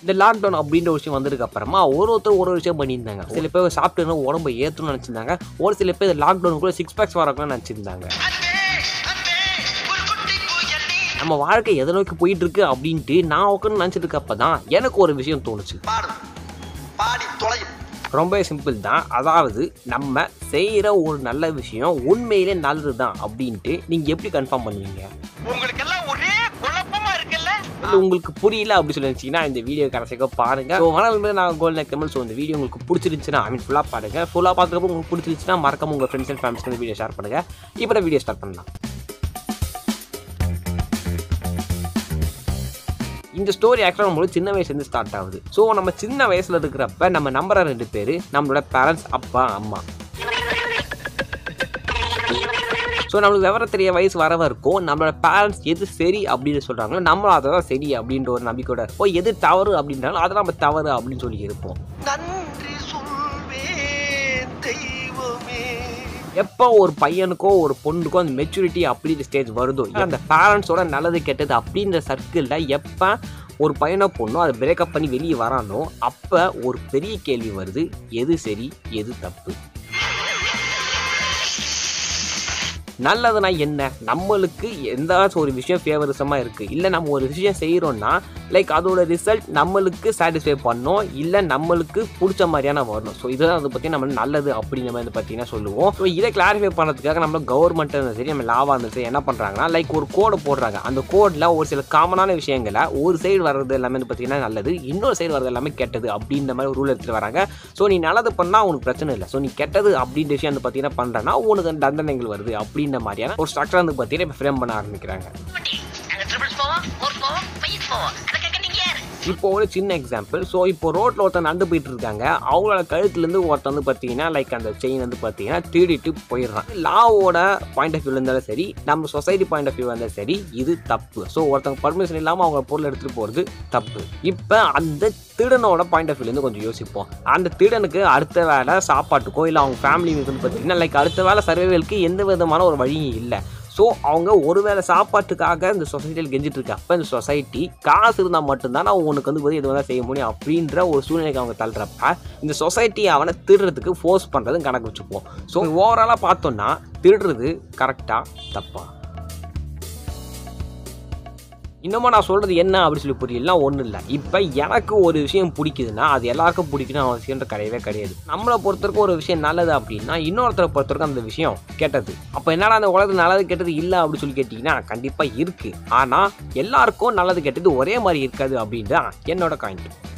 இந்த லாக்டவுன் அப்படின்ற ஒரு விஷயம் வந்ததுக்கு அப்புறமா ஒரு ஒருத்தர் ஒரு ஒரு விஷயம் பண்ணியிருந்தாங்க சில பேர் சாப்பிட்டு உடம்பு ஏற்றணும்னு நினச்சிருந்தாங்க ஒரு சில பேர் லாக்டவுனுக்குள்ள சிக்ஸ் பேக்ஸ் வரக்கணும்னு நினச்சிருந்தாங்க நம்ம வாழ்க்கை எதை நோக்கி போயிட்டு இருக்கு அப்படின்ட்டு நான் உட்காந்து நினச்சிட்டு இருக்கப்ப தான் எனக்கு ஒரு விஷயம் தோணுச்சு பாடு பாடி தொலையும் ரொம்ப சிம்பிள் தான் அதாவது நம்ம செய்கிற ஒரு நல்ல விஷயம் உண்மையிலே நல்லது தான் அப்படின்ட்டு நீங்கள் எப்படி கன்ஃபார்ம் பண்ணுவீங்க உங்களுக்கு எல்லாம் ஒரே குழப்பமா இருக்குல்ல இல்லை உங்களுக்கு புரியல அப்படி சொல்லி நினச்சிங்கன்னா இந்த வீடியோ கடைசியாக பாருங்க ஸோ வணக்கம் நான் கோல்டன் கமல் ஸோ இந்த வீடியோ உங்களுக்கு பிடிச்சிருந்துச்சுன்னா ஐ மீன் ஃபுல்லாக பாருங்க ஃபுல்லாக பார்த்துக்கப்போ உங்களுக்கு பிடிச்சிருந்துச்சுன்னா மறக்காம உங்கள் ஃப்ரெண்ட்ஸ் அண்ட் ஃபேமிலிஸ்க்கு இந்த வீடியோ ஷேர் பண்ணுங்க இப்போ நான் வீடியோ ஸ்டார்ட் பண்ணலாம் இந்த ஸ்டோரி ஆக்சுவலாக நம்மளோட சின்ன வயசுலேருந்து ஸ்டார்ட் ஆகுது ஸோ நம்ம சின்ன வயசில் இருக்கிறப்ப நம்ம நம்புற ரெண்டு பேர் நம்மளோட பேரண்ட்ஸ் அப்பா அம்மா ஸோ நம்மளுக்கு விவரம் தெரிய வயசு வர வரைக்கும் நம்மளோட பேரண்ட்ஸ் எது சரி அப்படின்னு சொல்கிறாங்களோ நம்மளும் அதை தான் சரி அப்படின்ற ஒரு நம்பிக்கையோட இருப்போம் எது தவறு அப்படின்றாலும் அதை நம்ம தவறு அப்படின்னு சொல்லி இருப்போம் நன்றி சொல்வேன் தெய்வமே எப்போ ஒரு பையனுக்கோ ஒரு பொண்ணுக்கோ அந்த மெச்சூரிட்டி அப்படின்ற ஸ்டேஜ் வருதோ இல்ல அந்த பேரண்ட்ஸோட நல்லது கெட்டது அப்படின்ற சர்க்கிளில் எப்போ ஒரு பையனோ பொண்ணோ அதை பிரேக்கப் பண்ணி வெளியே வரானோ அப்போ ஒரு பெரிய கேள்வி வருது எது சரி எது தப்பு நல்லதுனா என்ன நம்மளுக்கு எந்த ஒரு விஷயம் ஃபேவரிசமாக இருக்குது இல்லை நம்ம ஒரு விஷயம் செய்கிறோன்னா லைக் அதோட ரிசல்ட் நம்மளுக்கு சாட்டிஸ்ஃபை பண்ணோம் இல்லை நம்மளுக்கு பிடிச்ச மாதிரியான வரணும் ஸோ இதெல்லாம் அதை பற்றி நம்ம நல்லது அப்படிங்கிற மாதிரி பார்த்தீங்கன்னா சொல்லுவோம் ஸோ இதை கிளாரிஃபை பண்ணுறதுக்காக நம்ம கவர்மெண்ட் இருந்தாலும் சரி நம்ம லாவாக இருந்தாலும் சரி என்ன பண்ணுறாங்கன்னா லைக் ஒரு கோடை போடுறாங்க அந்த கோடில் ஒரு சில காமனான விஷயங்களை ஒரு சைடு வர்றது எல்லாமே வந்து பார்த்தீங்கன்னா நல்லது இன்னொரு சைடு வர்றது எல்லாமே கெட்டது அப்படின்ற மாதிரி ரூல் எடுத்துகிட்டு வராங்க ஸோ நீ நல்லது பண்ணால் உனக்கு பிரச்சனை இல்லை ஸோ நீ கெட்டது அப்படின்ற விஷயம் வந்து பார்த்தீங்கன்னா பண்ணுறேன்னா உனக்கு தண்டனைகள் வருது அப்படின்ற மாதிரியான ஒரு ஸ்ட்ரக்சர் வந்து பார்த்தீங்கன்னா இப்போ ஃப்ரேம் பண்ண ஆரம்பிக்கிறாங்க நாங்க ட்ரிபிள்ஸ் போவோம் ஃபோர்ஸ் போவோம் ஃபைவ்ஸ் போவோம் அதுக்காக நீங்க யாரு இப்போ ஒரு சின்ன எக்ஸாம்பிள் ஸோ இப்போ ரோட்டில் ஒருத்தன் நடந்து போயிட்டு இருக்காங்க அவங்களோட கழுத்துலேருந்து ஒருத்தன் வந்து பார்த்தீங்கன்னா லைக் அந்த செயின் வந்து பார்த்தீங்கன்னா திருடிட்டு போயிடுறான் லாவோட பாயிண்ட் ஆஃப் வியூ இருந்தாலும் சரி நம்ம சொசைட்டி பாயிண்ட் ஆஃப் வியூ இருந்தாலும் சரி இது தப்பு ஸோ ஒருத்தவங்க பர்மிஷன் இல்லாமல் அவங்க பொருள் எடுத்துகிட்டு போகிறது தப்பு இப்போ அந்த திருடனோட பாயிண்ட் ஆஃப் வியூலேருந்து கொஞ்சம் யோசிப்போம் அந்த திருடனுக்கு அடுத்த வேலை சாப்பாட்டுக்கோ இல்லை அவங்க ஃபேமிலி வந்து பார்த்தீங்கன்னா லைக் அடுத்த வேலை சர்வைவலுக்கு எந்த விதமான ஒரு வழியும் இல்லை ஸோ அவங்க ஒருவேளை சாப்பாட்டுக்காக இந்த சொசைட்டியில் கெஞ்சிட்டு இருக்க அப்போ இந்த சொசைட்டி காசு இருந்தால் மட்டும்தான் நான் உனக்கு வந்து போய் எது வேணால் செய்ய முடியும் அப்படின்ற ஒரு சூழ்நிலைக்கு அவங்க தள்ளுறப்ப இந்த சொசைட்டி அவனை திருடுறதுக்கு ஃபோர்ஸ் பண்ணுறது கணக்கு வச்சுப்போம் ஸோ ஓவராலாக பார்த்தோன்னா திருடுறது கரெக்டாக தப்பா இன்னமும் நான் சொல்கிறது என்ன அப்படின்னு சொல்லி புரியலாம் ஒன்றும் இல்லை இப்போ எனக்கு ஒரு விஷயம் பிடிக்குதுன்னா அது எல்லாருக்கும் பிடிக்கணும் அவசியம்ன்ற கிடையவே கிடையாது நம்மளை பொறுத்தவரைக்கும் ஒரு விஷயம் நல்லது அப்படின்னா இன்னொருத்தரை பொறுத்தவரைக்கும் அந்த விஷயம் கெட்டது அப்போ என்னடா அந்த உலகத்தில் நல்லது கெட்டது இல்லை அப்படின்னு சொல்லி கேட்டிங்கன்னா கண்டிப்பாக இருக்குது ஆனால் எல்லாருக்கும் நல்லது கெட்டது ஒரே மாதிரி இருக்காது அப்படின்ட்டு தான் என்னோட காயின்